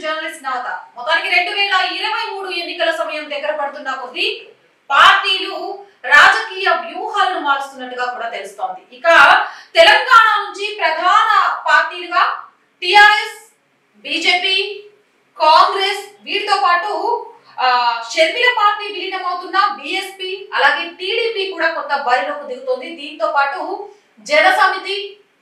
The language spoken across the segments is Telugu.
జర్నలిస్ట్ నవత మొత్తానికి రెండు వేల ఇరవై మూడు ఎన్నికల సమయం దగ్గర పడుతున్న కొద్దీ పార్టీలు రాజకీయ వ్యూహాలను మారుస్తున్నట్టుగా కూడా తెలుస్తోంది ఇక తెలంగాణ నుంచి ప్రధాన పార్టీలుగా టిఆర్ఎస్ బీజేపీ కాంగ్రెస్ వీటితో పాటు ఆ, షర్మిల పార్టీ విలీనమవుతున్న బిఎస్పి అలాగే టీడీపీ కూడా కొంత బరిలోకి దిగుతోంది దీంతో పాటు జన సమితి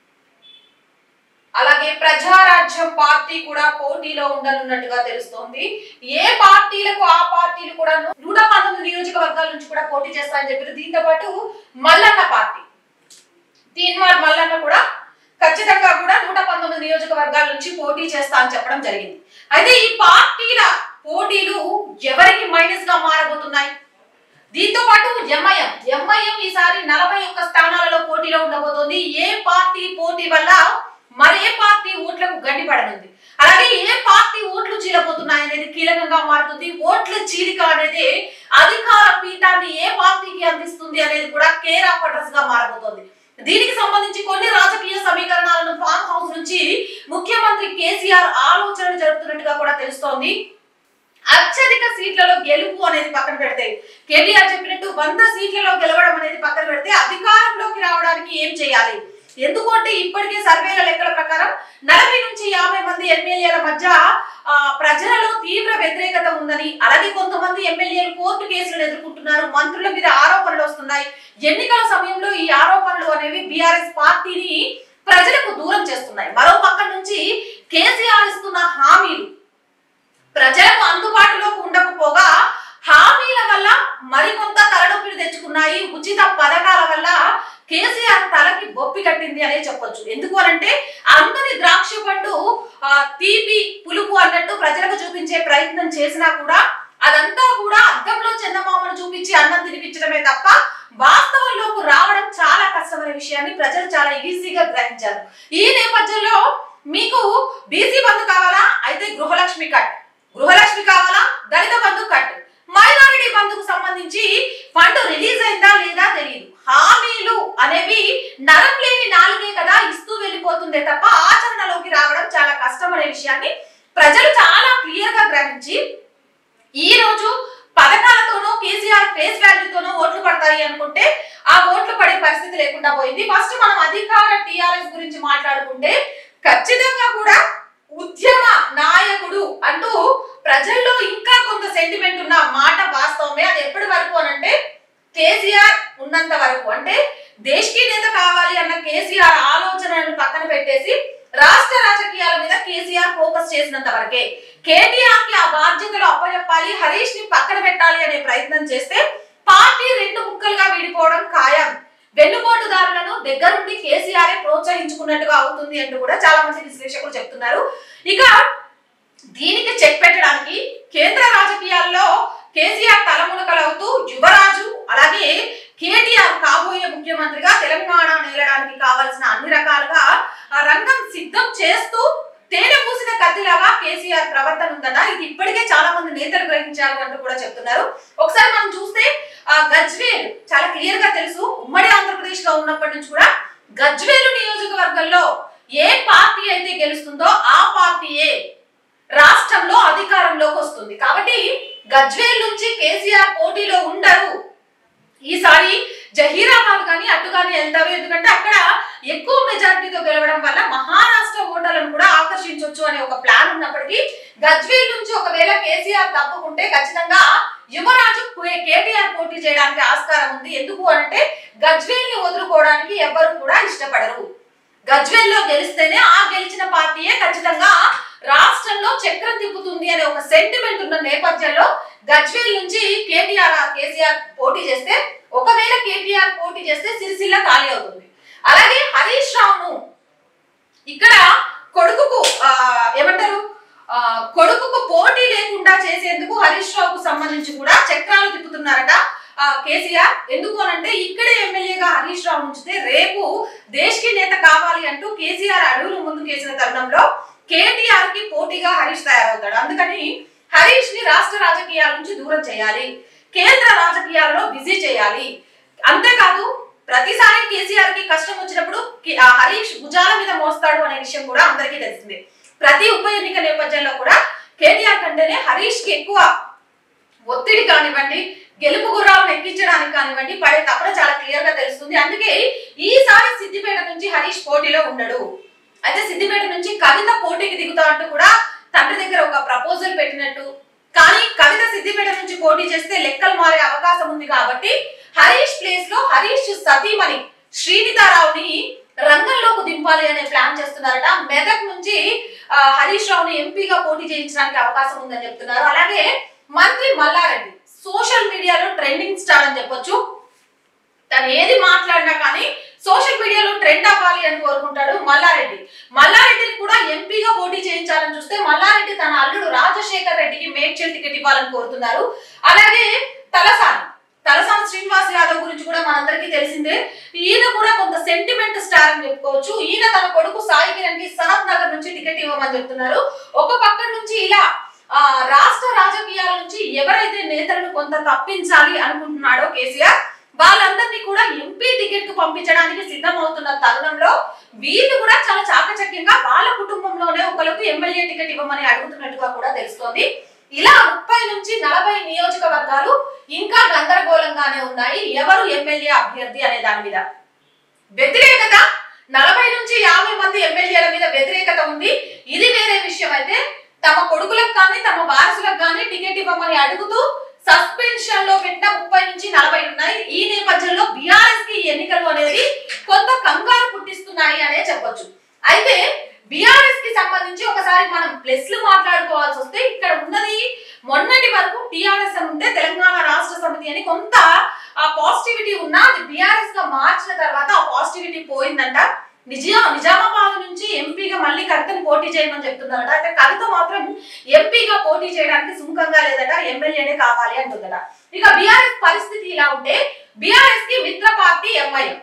అలాగే ప్రజారాజ్యం పార్టీ కూడా పోటీలో ఉండనున్నట్టుగా తెలుస్తోంది ఏ పార్టీలకు ఆ పార్టీలు కూడా నూట పంతొమ్మిది నియోజకవర్గాల నుంచి కూడా పోటీ చేస్తారని చెప్పారు దీంతో పాటు మల్లన్న పార్టీ తీన్మార్ మల్లన్న కూడా ఖచ్చితంగా కూడా నూట పంతొమ్మిది నియోజకవర్గాల నుంచి పోటీ చేస్తా అని చెప్పడం జరిగింది అయితే ఈ పార్టీల పోటీలు ఎవరికి మైనస్ గా మారబోతున్నాయి దీంతో పాటు ఎంఐఎం ఎంఐఎం ఈసారి నలభై ఒక్క స్థానాలలో పోటీలో ఉండబోతోంది ఏ పార్టీ పోటీ వల్ల మరే పార్టీ ఓట్లకు గండిపడనుంది అలాగే ఏ పార్టీ ఓట్లు చీలబోతున్నాయి అనేది కీలకంగా మారుతుంది ఓట్ల చీలిక అనేది అధికార పీఠాన్ని ఏ పార్టీకి అందిస్తుంది అనేది కూడా కేర్ ఆఫ్ అడ్రస్ గా మారబోతోంది దీనికి సంబంధించి కొన్ని రాజకీయ సమీకరణాలను ఫామ్ హౌస్ నుంచి ముఖ్యమంత్రి కేసీఆర్ ఆలోచనలు జరుపుతున్నట్టుగా కూడా తెలుస్తోంది అత్యధిక సీట్లలో గెలుపు అనేది పక్కన పెడితే కేటీఆర్ చెప్పినట్టు వంద సీట్లలో గెలవడం అనేది పక్కన పెడితే అధికారంలోకి రావడానికి ఏం చేయాలి ఎందుకంటే ఇప్పటికే సర్వేల లెక్కల ప్రకారం నలభై నుంచి యాభై మంది ఎమ్మెల్యేల మధ్య ఆ, ప్రజలలో తీవ్ర వ్యతిరేకత ఉందని అలాగే కొంతమంది ఎమ్మెల్యేలు కోర్టు కేసులను ఎదుర్కొంటున్నారు మంత్రుల మీద ఆరోపణలు వస్తున్నాయి ఎన్నికల సమయంలో ఈ ఆరోపణలు అనేవి బీఆర్ఎస్ పార్టీని ప్రజలకు దూరం చేస్తున్నాయి మరో పక్క నుంచి కేసీఆర్ ఇస్తున్న హామీలు ప్రజలకు అందుబాటులోకి ఉండకపోగా హామీల వల్ల మరికొంత తలనొప్పిని తెచ్చుకున్నాయి ఉచిత పథకాల వల్ల కేసీఆర్ తలకి బొప్పి కట్టింది అనే చెప్పొచ్చు ఎందుకు అనంటే అందరి ద్రాక్ష పండు ఆ, తీపి పులుపు అన్నట్టు ప్రజలకు చూపించే ప్రయత్నం చేసినా కూడా అదంతా కూడా అద్దంలో చందమామను చూపించి అన్నం తినిపించడమే తప్ప వాస్తవంలోకి రావడం చాలా కష్టమైన విషయాన్ని ప్రజలు చాలా ఈజీగా గ్రహించారు ఈ నేపథ్యంలో మీకు బీసీ బంధు కావాలా అయితే గృహలక్ష్మి కట్ గృహలక్ష్మి కావాలా దళిత బంధు కట్ మైనారిటీ బంధుకు సంబంధించి ఫండ్ రిలీజ్ అయిందా లేదా తెలియదు హామీలు అనేవి నరం లేని నాలుగే కదా ఇస్తూ వెళ్ళిపోతుందే తప్ప ఆచరణలోకి రావడం చాలా కష్టం అనే విషయాన్ని ప్రజలు చాలా క్లియర్ గా గ్రహించి ఈ రోజు పథకాలతోనో కేసీఆర్ ఫేస్ వాల్యూతోనో ఓట్లు పడతాయి అనుకుంటే ఆ ఓట్లు పడే పరిస్థితి లేకుండా పోయింది ఫస్ట్ మనం అధికార టిఆర్ఎస్ గురించి మాట్లాడుకుంటే ఖచ్చితంగా కూడా ఉద్యమ నాయకుడు అంటూ ప్రజల్లో ఇంకా కొంత సెంటిమెంట్ ఉన్న మాట వాస్తవమే అది ఎప్పటి వరకు అనంటే కేసీఆర్ ఉన్నంత వరకు అంటే దేశకి నేత కావాలి అన్న కేసీఆర్ ఆలోచనలను పక్కన పెట్టేసి రాష్ట్ర రాజకీయాల మీద కేసీఆర్ ఫోకస్ చేసినంత వరకే కేటీఆర్ కి ఆ బాధ్యతలు అప్పచెప్పాలి హరీష్ ని పక్కన పెట్టాలి అనే ప్రయత్నం చేస్తే పార్టీ రెండు ముక్కలుగా విడిపోవడం ఖాయం వెన్నుపోటుదారులను దగ్గరుండి కేసీఆర్ ప్రోత్సహించుకున్నట్టుగా అవుతుంది అంటూ కూడా చాలా మంది విశ్లేషకులు చెప్తున్నారు ఇక దీనికి చెక్ పెట్టడానికి కేంద్ర రాజకీయాల్లో కేసీఆర్ తలమునకలవుతూ యువరాజు అలాగే కేటీఆర్ కాబోయే ముఖ్యమంత్రిగా తెలంగాణ నేలడానికి కావాల్సిన అన్ని రకాలుగా ఆ రంగం సిద్ధం చేస్తూ తేనె పూసిన కత్తిలాగా కేసీఆర్ ప్రవర్తన ఉందట ఇది ఇప్పటికే చాలా మంది నేతలు గ్రహించారు అంటూ కూడా చెప్తున్నారు ఒకసారి మనం చూస్తే ఆ గజ్వేల్ చాలా క్లియర్ గా తెలుసు ఉమ్మడి ఆంధ్రప్రదేశ్ లో ఉన్నప్పటి నుంచి కూడా గజ్వేలు నియోజకవర్గంలో ఏ పార్టీ అయితే గెలుస్తుందో ఆ పార్టీయే రాష్ట్రంలో అధికారంలోకి వస్తుంది కాబట్టి గజ్వేల్ నుంచి కేసీఆర్ పోటీలో ఉండరు ఈసారి జహీరాబాద్ కానీ అటు కానీ వెళ్తారు ఎందుకంటే అక్కడ ఎక్కువ మెజారిటీతో గెలవడం వల్ల మహారాష్ట్ర ఓటర్లను కూడా ఆకర్షించవచ్చు అనే ఒక ప్లాన్ ఉన్నప్పటికీ గజ్వేల్ నుంచి ఒకవేళ కేసీఆర్ తప్పుకుంటే ఖచ్చితంగా యువరాజు కే- కేటీఆర్ పోటీ చేయడానికి ఆస్కారం ఉంది ఎందుకు అంటే గజ్వేల్ ని వదులుకోవడానికి ఎవ్వరు కూడా ఇష్టపడరు గజ్వేల్ లో గెలిస్తేనే ఆ గెలిచిన పార్టీయే ఖచ్చితంగా రాష్ట్రంలో చక్రం తిప్పుతుంది అనే ఒక సెంటిమెంట్ ఉన్న నేపథ్యంలో గజ్వేల్ నుంచి కేటీఆర్ కేసీఆర్ పోటీ చేస్తే ఒకవేళ కేటీఆర్ పోటీ చేస్తే సిరిసిల్ల ఖాళీ అవుతుంది అలాగే హరీష్ రావును ఇక్కడ కొడుకుకు ఆ, ఏమంటారు ఆ, కొడుకుకు పోటీ లేకుండా చేసేందుకు హరీష్ రావుకు సంబంధించి కూడా చక్రాలు తిప్పుతున్నారట ఆ, కేసీఆర్ ఎందుకు అనంటే ఇక్కడే ఎమ్మెల్యేగా హరీష్ రావు ఉంచితే రేపు దేశ్కి నేత కావాలి అంటూ కేసీఆర్ అడుగులు ముందుకు వేసిన తరుణంలో కేటీఆర్ కి పోటీగా హరీష్ తయారవుతాడు అందుకని హరీష్ ని రాష్ట్ర రాజకీయాల నుంచి దూరం చేయాలి కేంద్ర రాజకీయాల్లో బిజీ చేయాలి అంతేకాదు ప్రతిసారి కేసీఆర్ కి కష్టం వచ్చినప్పుడు కి- ఆ హరీష్ భుజాల మీద మోస్తాడు అనే విషయం కూడా అందరికీ తెలిసిందే ప్రతి ఉప ఎన్నిక నేపథ్యంలో కూడా కేటీఆర్ కంటేనే హరీష్ కి ఎక్కువ ఒత్తిడి కానివ్వండి గెలుపు గుర్రాలను ఎక్కించడానికి కానివ్వండి పడే తప్పన చాలా క్లియర్ గా తెలుస్తుంది అందుకే ఈసారి సిద్దిపేట నుంచి హరీష్ పోటీలో ఉండడు అయితే సిద్దిపేట నుంచి కవిత పోటీకి దిగుతా అంటూ కూడా తండ్రి దగ్గర ఒక ప్రపోజల్ పెట్టినట్టు కానీ కవిత సిద్దిపేట నుంచి పోటీ చేస్తే లెక్కలు మారే అవకాశం ఉంది కాబట్టి హరీష్ ప్లేస్ లో హరీష్ సతీమణి శ్రీనితారావుని రంగంలోకి దింపాలి అనే ప్లాన్ చేస్తున్నారట మెదక్ నుంచి ఆ, హరీష్ రావుని ఎంపీగా పోటీ చేయించడానికి అవకాశం ఉందని చెప్తున్నారు అలాగే మంత్రి మల్లారెడ్డి సోషల్ మీడియాలో ట్రెండింగ్ స్టార్ అని చెప్పొచ్చు తను ఏది మాట్లాడినా కానీ సోషల్ మీడియాలో ట్రెండ్ అవ్వాలి అని కోరుకుంటాడు మల్లారెడ్డి మల్లారెడ్డిని కూడా ఎంపీగా పోటీ చేయించాలని చూస్తే మల్లారెడ్డి తన అల్లుడు రాజశేఖర్ రెడ్డికి మేడ్చల్ టికెట్ ఇవ్వాలని కోరుతున్నారు అలాగే తలసాని తలసాని శ్రీనివాస్ యాదవ్ గురించి కూడా మనందరికీ తెలిసిందే ఈయన కూడా కొంత సెంటిమెంట్ స్టార్ అని చెప్పుకోవచ్చు ఈయన తన కొడుకు సాయి కిరణ్ కి సనత్ నగర్ నుంచి టికెట్ ఇవ్వమని చెప్తున్నారు ఒక పక్క నుంచి ఇలా ఆ, రాష్ట్ర రాజకీయాల నుంచి ఎవరైతే నేతలను కొంత తప్పించాలి అనుకుంటున్నాడో కేసీఆర్ వాళ్ళందరినీ కూడా ఎంపీ టికెట్ కు పంపించడానికి సిద్ధమవుతున్న తరుణంలో వీళ్ళు కూడా చాలా చాకచక్యంగా వాళ్ళ కుటుంబంలోనే ఒకరికి ఎమ్మెల్యే టికెట్ ఇవ్వమని అడుగుతున్నట్టుగా కూడా తెలుస్తోంది ఇలా ముప్పై నుంచి నలభై నియోజకవర్గాలు ఇంకా గందరగోళంగానే ఉన్నాయి ఎవరు ఎమ్మెల్యే అభ్యర్థి అనే దాని మీద వ్యతిరేకత నలభై నుంచి యాభై మంది ఎమ్మెల్యేల మీద వ్యతిరేకత ఉంది ఇది వేరే విషయం అయితే తమ కొడుకులకు కానీ తమ వారసులకు కానీ టికెట్ ఇవ్వమని అడుగుతూ సస్పెన్షన్ లో పెట్టిన ముప్పై నుంచి నలభై ఉన్నాయి ఈ నేపథ్యంలో బీఆర్ఎస్ కి ఈ ఎన్నికలు అనేది కొంత కంగారు పుట్టిస్తున్నాయి అనే చెప్పొచ్చు అయితే బీఆర్ఎస్ కి సంబంధించి ఒకసారి మనం ప్లస్లు మాట్లాడుకోవాల్సి వస్తే ఇక్కడ ఉన్నది మొన్నటి వరకు టిఆర్ఎస్ అని ఉంటే తెలంగాణ రాష్ట్ర సమితి అని కొంత ఆ పాజిటివిటీ ఉన్నా అది బీఆర్ఎస్ గా మార్చిన తర్వాత ఆ పాజిటివిటీ పోయిందంట నిజా నిజామాబాద్ నుంచి ఎంపీగా మళ్ళీ కవితను పోటీ చేయమని చెప్తున్నారట అయితే కవిత మాత్రం ఎంపీగా పోటీ చేయడానికి సుముఖంగా లేదట ఎమ్మెల్యేనే కావాలి అంటుందట ఇక బీఆర్ఎస్ పరిస్థితి ఇలా ఉంటే బీఆర్ఎస్ కి మిత్ర పార్టీ ఎంఐఎం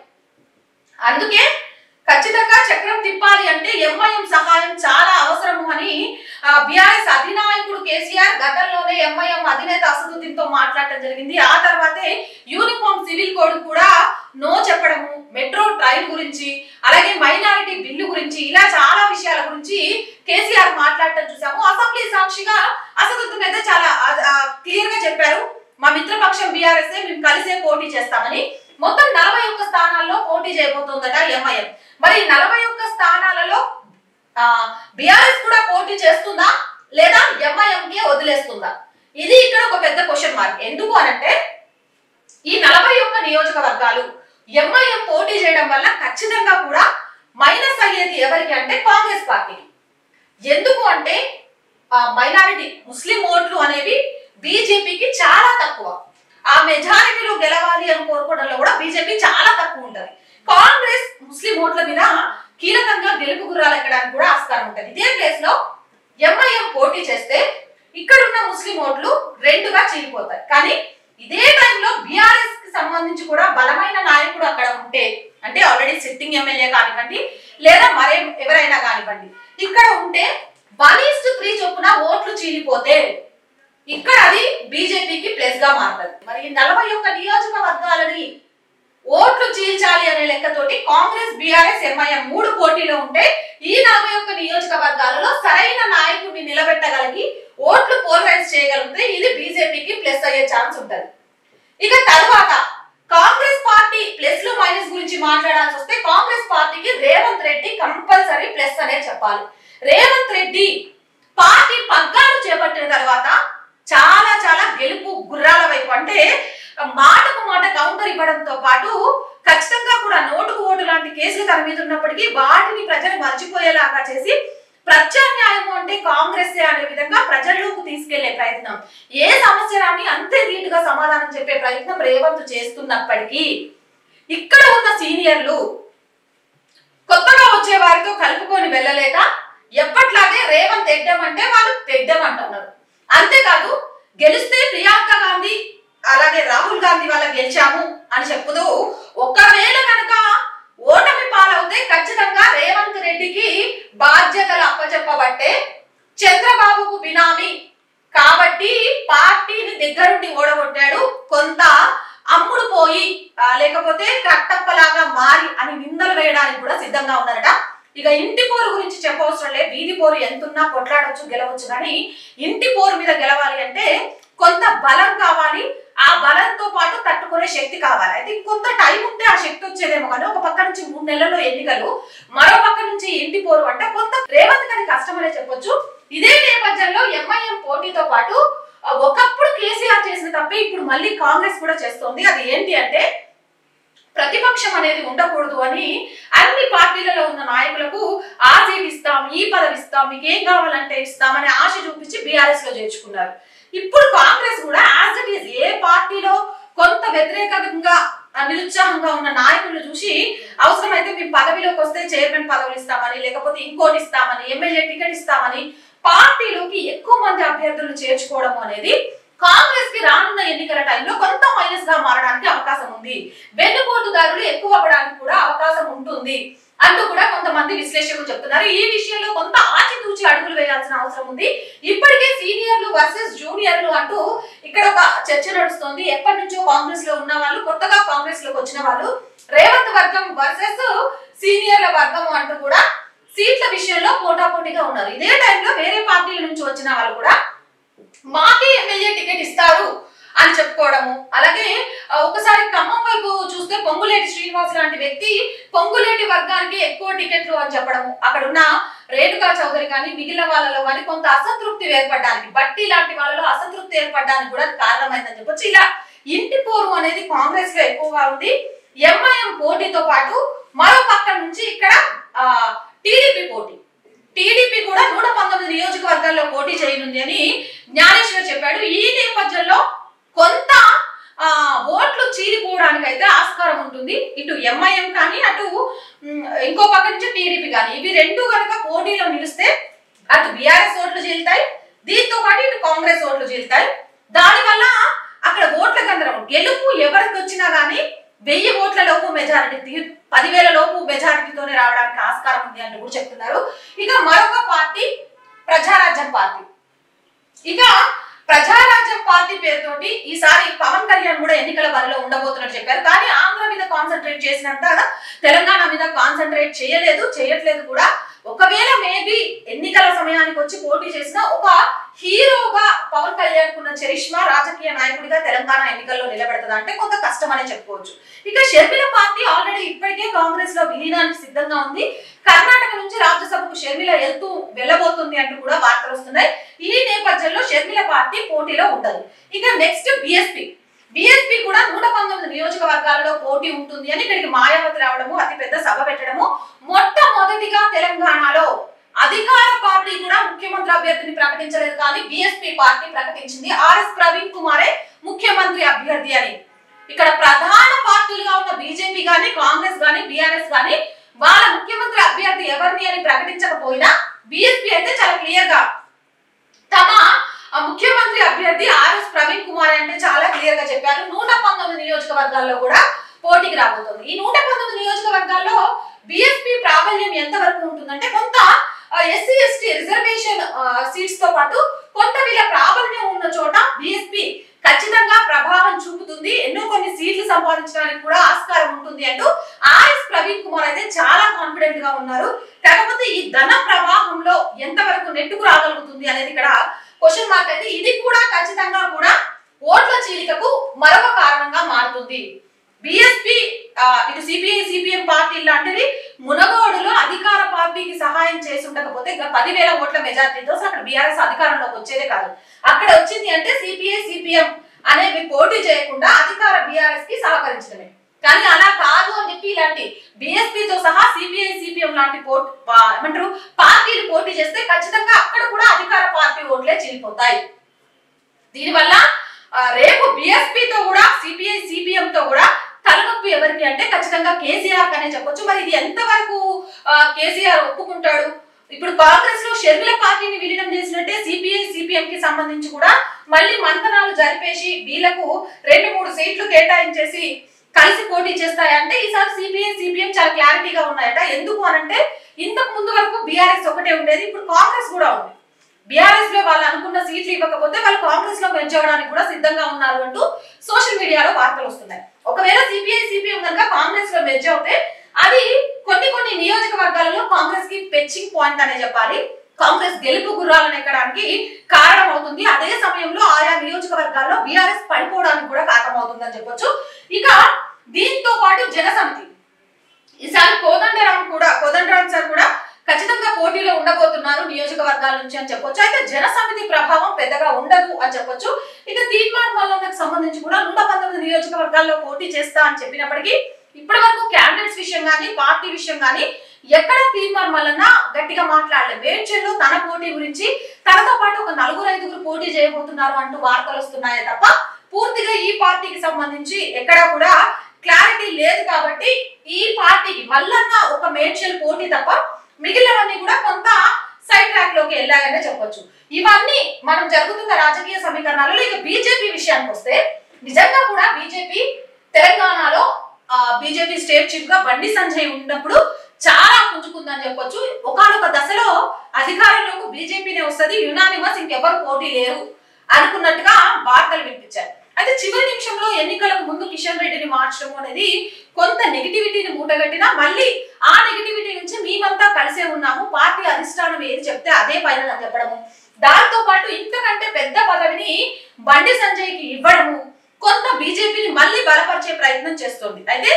అందుకే ఖచ్చితంగా చక్రం తిప్పాలి అంటే ఎంఐఎం సహాయం చాలా అవసరము అని బీఆర్ఎస్ అధినాయకుడు కేసీఆర్ గతంలోనే ఎంఐఎం అధినేత అసదుద్దీన్తో మాట్లాడటం జరిగింది ఆ తర్వాతే యూనిఫామ్ సివిల్ కోడ్ కూడా నో చెప్పడము మెట్రో ట్రైన్ గురించి అలాగే మైనారిటీ బిల్లు గురించి ఇలా చాలా విషయాల గురించి కేసీఆర్ మాట్లాడటం చూసాము అసెంబ్లీ సాక్షిగా అసదుద్దీన్ అయితే చాలా క్లియర్ గా చెప్పారు మా మిత్రపక్షం బీఆర్ఎస్ మేము కలిసే పోటీ చేస్తామని మొత్తం నలభై ఒక్క స్థానాల్లో పోటీ చేయబోతోందట ఎంఐఎం మరి నలభై ఒక్క స్థానాలలో బీఆర్ఎస్ కూడా పోటీ చేస్తుందా లేదా ఎంఐఎం కి వదిలేస్తుందా ఇది ఇక్కడ ఒక పెద్ద క్వశ్చన్ మార్క్ ఎందుకు అనంటే ఈ నలభై ఒక్క నియోజకవర్గాలు ఎంఐఎం పోటీ చేయడం వల్ల ఖచ్చితంగా కూడా మైనస్ అయ్యేది ఎవరికి అంటే కాంగ్రెస్ పార్టీకి ఎందుకు అంటే మైనారిటీ ముస్లిం ఓట్లు అనేవి బీజేపీకి చాలా తక్కువ ఆ మెజారిటీలో గెలవాలి అని కోరుకోవడంలో కూడా బీజేపీ చాలా తక్కువ ఉంటది కాంగ్రెస్ ముస్లిం ఓట్ల మీద కీలకంగా గెలుపు గుర్రాలు ఎక్కడానికి కూడా ఆస్కారం ఉంటది ఇదే ప్లేస్ లో ఎంఐఎం పోటీ చేస్తే ఇక్కడ ఉన్న ముస్లిం ఓట్లు రెండుగా చీలిపోతాయి కానీ ఇదే టైంలో బీఆర్ఎస్ కి సంబంధించి కూడా బలమైన నాయకుడు అక్కడ ఉంటే అంటే ఆల్రెడీ సిట్టింగ్ ఎమ్మెల్యే కానివ్వండి లేదా మరే ఎవరైనా కానివ్వండి ఇక్కడ ఉంటే వన్ ఈస్ట్ త్రీ చొప్పున ఓట్లు చీలిపోతే ఇక్కడ అది బీజేపీకి ప్లస్ గా మారుతుంది మరి ఈ నలభై ఒక్క నియోజకవర్గాలని ఓట్లు చీల్చాలి అనే లెక్కతోటి కాంగ్రెస్ బీఆర్ఎస్ ఎంఐఎం మూడు పోటీలో ఉంటే ఈ నలభై ఒక్క నియోజకవర్గాలలో సరైన నాయకుడిని నిలబెట్టగలిగి ఓట్లు పోలరైజ్ చేయగలిగితే ఇది బీజేపీకి ప్లస్ అయ్యే ఛాన్స్ ఉంటది ఇక తర్వాత కాంగ్రెస్ పార్టీ ప్లస్ లు మైనస్ గురించి మాట్లాడాల్సి వస్తే కాంగ్రెస్ పార్టీకి రేవంత్ రెడ్డి కంపల్సరీ ప్లస్ అనే చెప్పాలి రేవంత్ రెడ్డి పార్టీ పగ్గాలు చేపట్టిన తర్వాత చాలా చాలా గెలుపు గుర్రాల వైపు అంటే మాటకు మాట కౌంటర్ ఇవ్వడంతో పాటు ఖచ్చితంగా కూడా నోటుకు ఓటు లాంటి కేసులు తన మీద ఉన్నప్పటికీ వాటిని ప్రజలు మర్చిపోయేలాగా చేసి ప్రత్యామ్నాయము అంటే కాంగ్రెస్ అనే విధంగా ప్రజల్లోకి తీసుకెళ్లే ప్రయత్నం ఏ సమస్య రాని అంతే నీటుగా సమాధానం చెప్పే ప్రయత్నం రేవంత్ చేస్తున్నప్పటికీ ఇక్కడ ఉన్న సీనియర్లు కొత్తగా వచ్చే వారితో కలుపుకొని వెళ్ళలేక ఎప్పట్లాగే రేవంత్ తెడ్డం అంటే వాళ్ళు తెడ్డం అంటున్నారు అంతేకాదు గెలిస్తే ప్రియాంక గాంధీ అలాగే రాహుల్ గాంధీ వాళ్ళ గెలిచాము అని చెప్పుతూ ఒకవేళ కనుక ఓటమి పాలవుతే ఖచ్చితంగా రేవంత్ రెడ్డికి బాధ్యతలు అప్పచెప్పబట్టే చంద్రబాబుకు బినామీ కాబట్టి పార్టీని దగ్గరుండి ఓడగొట్టాడు కొంత అమ్ముడు పోయి ఆ, లేకపోతే కట్టప్పలాగా మారి అని నిందలు వేయడానికి కూడా సిద్ధంగా ఉన్నారట ఇక ఇంటి పోరు గురించి చెప్పవసరం లేదు వీధి పోరు ఎంతున్నా కొట్లాడొచ్చు గెలవచ్చు కానీ ఇంటి పోరు మీద గెలవాలి అంటే కొంత బలం కావాలి ఆ బలంతో పాటు తట్టుకునే శక్తి కావాలి అయితే ఇంకొంత టైం ఉంటే ఆ శక్తి వచ్చేదేమో కానీ ఒక పక్క నుంచి మూడు నెలల్లో ఎన్నికలు మరో పక్క నుంచి ఇంటి పోరు అంటే కొంత రేవంత్ గారి కష్టమనే చెప్పొచ్చు ఇదే నేపథ్యంలో ఎంఐఎం పోటీతో పాటు ఆ, ఒకప్పుడు కేసీఆర్ చేసిన తప్పే ఇప్పుడు మళ్ళీ కాంగ్రెస్ కూడా చేస్తోంది అది ఏంటి అంటే ప్రతిపక్షం అనేది ఉండకూడదు అని అన్ని పార్టీలలో ఉన్న నాయకులకు ఆ సీట్ ఇస్తాం ఈ పదవి ఇస్తాం మీకు ఏం కావాలంటే ఇస్తామని ఆశ చూపించి బీఆర్ఎస్ లో చేర్చుకున్నారు ఇప్పుడు కాంగ్రెస్ కూడా యాజ్ ఇట్ ఈస్ ఏ పార్టీలో కొంత వ్యతిరేకంగా ఆ, నిరుత్సాహంగా ఉన్న నాయకులు చూసి అవసరమైతే మేము పదవిలోకి వస్తే చైర్మన్ పదవులు ఇస్తామని లేకపోతే ఇంకోటి ఇస్తామని ఎమ్మెల్యే టికెట్ ఇస్తామని పార్టీలోకి ఎక్కువ మంది అభ్యర్థులను చేర్చుకోవడం అనేది కాంగ్రెస్ కి రానున్న ఎన్నికల టైంలో కొంత మైనస్ గా మారడానికి అవకాశం ఉంది వెన్నుపోటుదారులు ఎక్కువ అవ్వడానికి కూడా అవకాశం ఉంటుంది అంటూ కూడా కొంతమంది విశ్లేషకులు చెప్తున్నారు ఈ విషయంలో కొంత ఆచితూచి అడుగులు వేయాల్సిన అవసరం ఉంది ఇప్పటికే సీనియర్లు వర్సెస్ జూనియర్లు అంటూ ఇక్కడ ఒక చర్చ నడుస్తోంది ఎప్పటి నుంచో కాంగ్రెస్ లో ఉన్న వాళ్ళు కొత్తగా కాంగ్రెస్ లోకి వచ్చిన వాళ్ళు రేవంత్ వర్గం వర్సెస్ సీనియర్ల వర్గం అంటూ కూడా సీట్ల విషయంలో పోటాపోటీగా ఉన్నారు ఇదే టైంలో వేరే పార్టీల నుంచి వచ్చిన వాళ్ళు కూడా మాకే ఎమ్మెల్యే టికెట్ ఇస్తారు అని చెప్పుకోవడము అలాగే ఆ, ఒకసారి ఖమ్మం వైపు చూస్తే పొంగులేటి శ్రీనివాస్ లాంటి వ్యక్తి పొంగులేటి వర్గానికి ఎక్కువ టికెట్లు అని చెప్పడము అక్కడ ఉన్న రేణుకా చౌదరి కానీ మిగిలిన వాళ్ళలో కానీ కొంత అసంతృప్తి ఏర్పడడానికి బట్టి లాంటి వాళ్ళలో అసంతృప్తి ఏర్పడడానికి కూడా అది కారణమైందని చెప్పొచ్చు ఇలా ఇంటి పోరు అనేది కాంగ్రెస్ లో ఎక్కువగా ఉంది ఎంఐఎం పోటీతో పాటు మరో పక్క నుంచి ఇక్కడ టీడీపీ పోటీ టీడీపీ కూడా నూట పంతొమ్మిది నియోజకవర్గాల్లో పోటీ చేయనుంది అని జ్ఞానేశ్వర్ చెప్పాడు ఈ నేపథ్యంలో కొంత ఆ, ఓట్లు చీలిపోవడానికి అయితే ఆస్కారం ఉంటుంది ఇటు ఎంఐఎం కానీ అటు ఉమ్, ఇంకో పక్క నుంచి టీడీపీ కానీ ఇవి రెండు కనుక పోటీలో నిలిస్తే అటు బీఆర్ఎస్ ఓట్లు చీలుతాయి దీంతో పాటు ఇటు కాంగ్రెస్ ఓట్లు చీలుతాయి దానివల్ల అక్కడ ఓట్ల గందరం గెలుపు ఎవరికి వచ్చినా గానీ వెయ్యి ఓట్ల లోపు మెజారిటీ పదివేల లోపు మెజారిటీతోనే రావడానికి ఆస్కారం ఉంది అంటూ కూడా చెప్తున్నారు ఇక మరొక పార్టీ ప్రజారాజ్యం పార్టీ ఇక ప్రజారాజ్యం పార్టీ పేరుతోటి ఈసారి పవన్ కళ్యాణ్ కూడా ఎన్నికల బరిలో ఉండబోతున్నట్టు చెప్పారు కానీ ఆంధ్ర మీద కాన్సన్ట్రేట్ చేసినంత తెలంగాణ మీద కాన్సన్ట్రేట్ చేయలేదు చేయట్లేదు కూడా ఒకవేళ మేబీ ఎన్నికల సమయానికి వచ్చి పోటీ చేసిన ఒక హీరోగా పవన్ కళ్యాణ్ కున్న చరిష్మా రాజకీయ నాయకుడిగా తెలంగాణ ఎన్నికల్లో నిలబెడతదా అంటే కొంత కష్టం అనే చెప్పుకోవచ్చు ఇక షర్మిల పార్టీ ఆల్రెడీ ఇప్పటికే కాంగ్రెస్ లో విలీనానికి సిద్ధంగా ఉంది కర్ణాటక నుంచి రాజ్యసభకు షర్మిల వెళ్తూ వెళ్ళబోతుంది అంటూ కూడా వార్తలు వస్తున్నాయి ఈ నేపథ్యంలో షర్మిల పార్టీ పోటీలో ఉండదు ఇక నెక్స్ట్ బిఎస్పి బిఎస్పీ కూడా నూట పంతొమ్మిది నియోజకవర్గాలలో పోటీ ఉంటుంది అని ఇక్కడికి మాయావతి రావడము అతి పెద్ద సభ పెట్టడము మొట్టమొదటిగా తెలంగాణలో అధికార పార్టీ కూడా ముఖ్యమంత్రి అభ్యర్థిని ప్రకటించలేదు కానీ బిఎస్పీ పార్టీ ప్రకటించింది ఆర్ఎస్ ప్రవీణ్ కుమారే ముఖ్యమంత్రి అభ్యర్థి అని ఇక్కడ ప్రధాన పార్టీలుగా ఉన్న బీజేపీ గాని కాంగ్రెస్ గాని బీఆర్ఎస్ గాని వాళ్ళ ముఖ్యమంత్రి అభ్యర్థి ఎవరిని అని ప్రకటించకపోయినా బిఎస్పీ అయితే చాలా క్లియర్ గా తమ ఆ, ముఖ్యమంత్రి అభ్యర్థి ఆర్ఎస్ ప్రవీణ్ కుమార్ అంటే చాలా క్లియర్ గా చెప్పారు నూట పంతొమ్మిది నియోజకవర్గాల్లో కూడా పోటీకి రాబోతుంది ఈ నూట పంతొమ్మిది నియోజకవర్గాల్లో బిఎస్పీ ప్రాబల్యం ఎంత వరకు ఉంటుందంటే కొంత ఎస్సీ ఎస్టీ రిజర్వేషన్ సీట్స్ తో పాటు కొంత వీళ్ళ ప్రాబల్యం ఉన్న చోట బిఎస్పీ ఖచ్చితంగా ప్రభావం చూపుతుంది ఎన్నో కొన్ని సీట్లు సంపాదించడానికి కూడా ఆస్కారం ఉంటుంది అంటూ ఆర్ఎస్ ప్రవీణ్ కుమార్ అయితే చాలా కాన్ఫిడెంట్ గా ఉన్నారు కాకపోతే ఈ ధన ప్రవాహంలో ఎంతవరకు నెట్టుకు రాగలుగుతుంది అనేది ఇక్కడ క్వశ్చన్ మార్క్ అయితే ఇది కూడా ఖచ్చితంగా కూడా ఓట్ల చీలికకు మరొక కారణంగా మారుతుంది బిఎస్పి ఇటు సిపిఐ సిపిఎం పార్టీ లాంటివి మునగోడులో అధికార పార్టీకి సహాయం చేసి ఉండకపోతే ఇంకా పదివేల ఓట్ల మెజార్టీతో అసలు అక్కడ బీఆర్ఎస్ అధికారంలోకి వచ్చేదే కాదు అక్కడ వచ్చింది అంటే సిపిఐ సిపిఎం అనేవి పోటీ చేయకుండా అధికార బీఆర్ఎస్ కి సహకరించడమే కానీ అలా కాదు అని చెప్పి ఇలాంటి BSP తో సహా సిపిఐ సిపిఎం లాంటి పోటీ ఏమంటారు పార్టీలు పోటీ చేస్తే ఖచ్చితంగా అక్కడ కూడా అధికార పార్టీ ఓట్లే చీలిపోతాయి దీనివల్ల ఆ, రేపు BSP తో కూడా సిపిఐ సిపిఎం తో కూడా తలనొప్పి ఎవరికి అంటే ఖచ్చితంగా కేసీఆర్ కనే చెప్పొచ్చు మరి ఇది ఎంతవరకు ఆ, కేసీఆర్ ఒప్పుకుంటాడు ఇప్పుడు కాంగ్రెస్ లో షర్మిల పార్టీని విలీనం చేసినట్టే సిపిఐ సిపిఎం కి సంబంధించి కూడా మళ్ళీ మంతనాలు జరిపేసి వీళ్ళకు రెండు మూడు సీట్లు కేటాయించేసి కలిసి పోటీ చేస్తాయంటే ఈసారి సిపిఐ సిపిఎం చాలా క్లారిటీగా ఉన్నాయట ఎందుకు అనంటే ఇంతకు ముందు వరకు బీఆర్ఎస్ ఒకటే ఉండేది ఇప్పుడు కాంగ్రెస్ కూడా ఉంది బీఆర్ఎస్ లో వాళ్ళు అనుకున్న సీట్లు ఇవ్వకపోతే వాళ్ళు కాంగ్రెస్ లో మెర్జ్ అవ్వడానికి కూడా సిద్ధంగా ఉన్నారు అంటూ సోషల్ మీడియాలో వార్తలు వస్తున్నాయి ఒకవేళ సిపిఐ సిపిఎం కనుక కాంగ్రెస్ లో మెర్జ్ అవుతే అది కొన్ని కొన్ని నియోజకవర్గాలలో కాంగ్రెస్ కి పెచ్చింగ్ పాయింట్ అనే చెప్పాలి కాంగ్రెస్ గెలుపు గుర్రాలను ఎక్కడానికి కారణం అవుతుంది అదే సమయంలో ఆయా నియోజకవర్గాల్లో బీఆర్ఎస్ పడిపోవడానికి కూడా కారణం అవుతుందని చెప్పొచ్చు ఇక దీంతో పాటు జనసమితి ఈసారి కోదండరాం కూడా కోదండరాం సార్ కూడా ఖచ్చితంగా పోటీలో ఉండబోతున్నారు నియోజకవర్గాల నుంచి అని చెప్పొచ్చు అయితే జనసమితి ప్రభావం పెద్దగా ఉండదు అని చెప్పొచ్చు ఇక తీర్మానం వల్లకి సంబంధించి కూడా నూట పంతొమ్మిది నియోజకవర్గాల్లో పోటీ చేస్తా అని చెప్పినప్పటికీ ఇప్పటి వరకు క్యాండిడేట్స్ విషయం కానీ పార్టీ విషయం కానీ ఎక్కడ తీర్మానం వలన గట్టిగా మాట్లాడలేదు మేడ్చల్లో తన పోటీ గురించి తనతో పాటు ఒక నలుగురు ఐదుగురు పోటీ చేయబోతున్నారు అంటూ వార్తలు వస్తున్నాయే తప్ప పూర్తిగా ఈ పార్టీకి సంబంధించి ఎక్కడ కూడా క్లారిటీ లేదు కాబట్టి ఈ పార్టీకి మల్లన్న ఒక మేడ్చల్ పోటీ తప్ప మిగిలినవన్నీ కూడా కొంత సైడ్ ట్రాక్ లోకి వెళ్ళాయనే చెప్పొచ్చు ఇవన్నీ మనం జరుగుతున్న రాజకీయ సమీకరణాలలో ఇక బీజేపీ విషయానికి వస్తే నిజంగా కూడా బీజేపీ తెలంగాణలో బీజేపీ స్టేట్ చీఫ్ గా బండి సంజయ్ ఉన్నప్పుడు చాలా పుంజుకుందని చెప్పొచ్చు ఒకనొక దశలో అధికారంలోకి బీజేపీనే వస్తుంది యునానిమస్ ఇంకెవరు పోటీ లేరు అనుకున్నట్టుగా వార్తలు వినిపించారు అయితే చివరి నిమిషంలో ఎన్నికలకు ముందు కిషన్ రెడ్డిని మార్చడం అనేది కొంత నెగిటివిటీని మూటగట్టినా మళ్ళీ ఆ నెగిటివిటీ నుంచి మేమంతా కలిసే ఉన్నాము పార్టీ అధిష్టానం ఏది చెప్తే అదే పైన చెప్పడము దాంతో పాటు ఇంతకంటే పెద్ద పదవిని బండి సంజయ్కి ఇవ్వడము కొంత బీజేపీని మళ్ళీ బలపరిచే ప్రయత్నం చేస్తుంది అయితే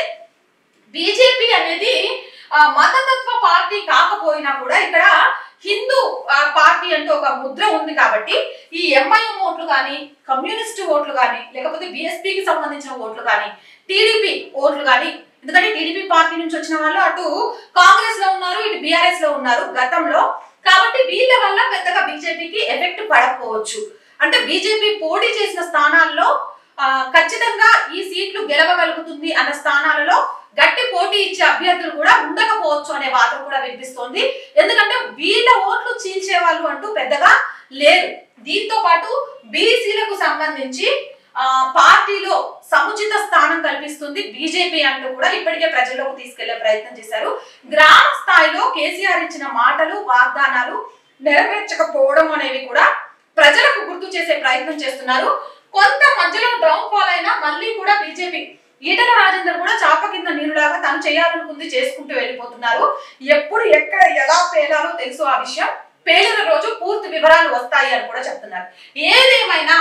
బీజేపీ అనేది ఆ, మతతత్వ పార్టీ కాకపోయినా కూడా ఇక్కడ హిందూ ఆ, పార్టీ అంటే ఒక ముద్ర ఉంది కాబట్టి ఈ ఎంఐఎం ఓట్లు కానీ కమ్యూనిస్ట్ ఓట్లు కానీ లేకపోతే బిఎస్పీకి సంబంధించిన ఓట్లు కానీ టీడీపీ ఓట్లు కానీ ఎందుకంటే టీడీపీ పార్టీ నుంచి వచ్చిన వాళ్ళు అటు కాంగ్రెస్ లో ఉన్నారు ఇటు బీఆర్ఎస్ లో ఉన్నారు గతంలో కాబట్టి వీళ్ళ వల్ల పెద్దగా బీజేపీకి ఎఫెక్ట్ పడకపోవచ్చు అంటే బీజేపీ పోటీ చేసిన స్థానాల్లో ఆ, ఖచ్చితంగా ఈ సీట్లు గెలవగలుగుతుంది అన్న స్థానాలలో గట్టి పోటీ ఇచ్చే అభ్యర్థులు కూడా ఉండకపోవచ్చు అనే వాదన కూడా వినిపిస్తోంది ఎందుకంటే వీళ్ళ ఓట్లు చీల్చే వాళ్ళు అంటూ పెద్దగా లేరు దీంతో పాటు బీసీలకు సంబంధించి ఆ, పార్టీలో సముచిత స్థానం కల్పిస్తుంది బీజేపీ అంటూ కూడా ఇప్పటికే ప్రజల్లోకి తీసుకెళ్లే ప్రయత్నం చేశారు గ్రామ స్థాయిలో కేసీఆర్ ఇచ్చిన మాటలు వాగ్దానాలు నెరవేర్చకపోవడం అనేవి కూడా ప్రజలకు గుర్తు చేసే ప్రయత్నం చేస్తున్నారు కొంత మధ్యలో డౌన్ ఫాల్ అయినా మళ్ళీ కూడా బీజేపీ ఈటల రాజేందర్ కూడా చాప కింద నీరులాగా తను చేయాలనుకుంది చేసుకుంటూ వెళ్ళిపోతున్నారు ఎప్పుడు ఎక్కడ ఎలా పేలాలో తెలుసు ఆ విషయం పేలిన రోజు పూర్తి వివరాలు వస్తాయి అని కూడా చెప్తున్నారు ఏదేమైనా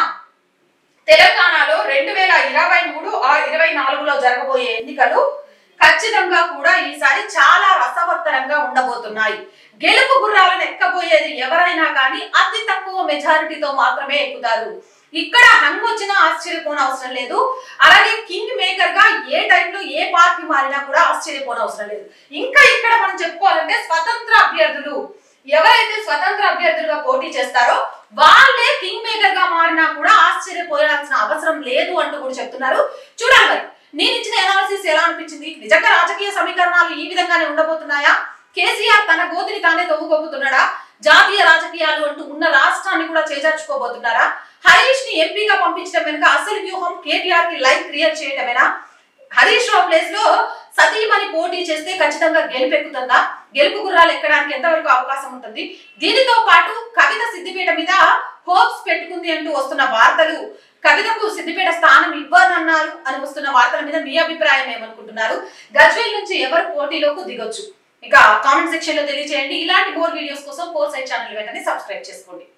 తెలంగాణలో రెండు వేల ఇరవై మూడు ఆ ఇరవై నాలుగులో జరగబోయే ఎన్నికలు ఖచ్చితంగా కూడా ఈసారి చాలా రసవత్తరంగా ఉండబోతున్నాయి గెలుపు గుర్రాలను ఎక్కబోయేది ఎవరైనా కానీ అతి తక్కువ మెజారిటీతో మాత్రమే ఎక్కుతారు ఇక్కడ హంగ్ వచ్చినా ఆశ్చర్యపోనవసరం లేదు అలాగే కింగ్ మేకర్ గా ఏ టైంలో ఏ పార్టీ మారినా కూడా ఆశ్చర్యపోనవసరం లేదు ఇంకా ఇక్కడ మనం చెప్పుకోవాలంటే స్వతంత్ర అభ్యర్థులు ఎవరైతే స్వతంత్ర అభ్యర్థులుగా పోటీ చేస్తారో వాళ్ళే కింగ్ మేకర్ గా మారినా కూడా ఆశ్చర్యపోయాల్సిన అవసరం లేదు అంటూ కూడా చెప్తున్నారు చూడాలి మరి నేను ఇచ్చిన ఎనాలిసిస్ ఎలా అనిపించింది నిజంగా రాజకీయ సమీకరణాలు ఈ విధంగానే ఉండబోతున్నాయా కేసీఆర్ తన గోతిని తానే తవ్వుకోబోతున్నాడా జాతీయ రాజకీయాలు అంటూ ఉన్న రాష్ట్రాన్ని కూడా చేజార్చుకోబోతున్నారా హరీష్ ని ఎంపీగా పంపించడం వెనుక అసలు వ్యూహం కేటీఆర్ కి లైఫ్ క్రియేట్ చేయడమేనా హరీష్ రావు ప్లేస్ లో సతీమణి పోటీ చేస్తే ఖచ్చితంగా గెలుపెక్కుతుందా గెలుపు గుర్రాలు ఎక్కడానికి ఎంతవరకు అవకాశం ఉంటుంది దీనితో పాటు కవిత సిద్దిపేట మీద హోప్స్ పెట్టుకుంది అంటూ వస్తున్న వార్తలు కవితకు సిద్దిపేట స్థానం ఇవ్వనన్నారు అని వస్తున్న వార్తల మీద మీ అభిప్రాయం ఏమనుకుంటున్నారు గజ్వేల్ నుంచి ఎవరు పోటీలోకి దిగొచ్చు ఇక కామెంట్ సెక్షన్ లో తెలియజేయండి ఇలాంటి మోర్ వీడియోస్ కోసం ఫోర్ సైట్ ఛానల్ వెంటనే సబ్స్క్రైబ్ చేసుకోండి